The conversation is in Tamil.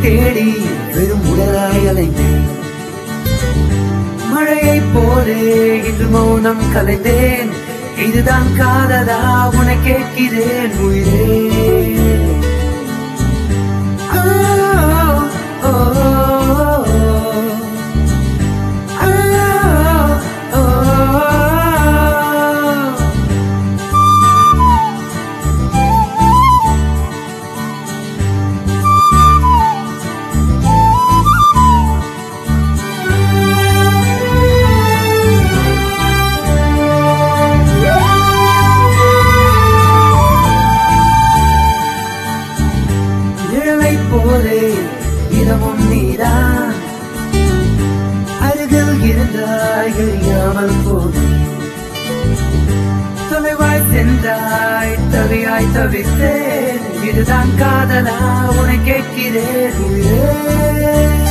தேடி வெறும் உடலாய் அலைந்தேன் மழையைப் போலே இன்று மௌனம் கலைந்தேன் இதுதான் காதலா உன கேட்கிறேன் உயிரே ஆ, ஓ, ஆ, ஓ, நிழலைப் போலே இரவும் நீதான் அருகில் இருந்தாய் எரியாமல் போதும் தொலைவாய் சென்றாய் தவியாய் தவித்தேன் இதுதான் காதலா உன கேட்கிறேன் உயிரே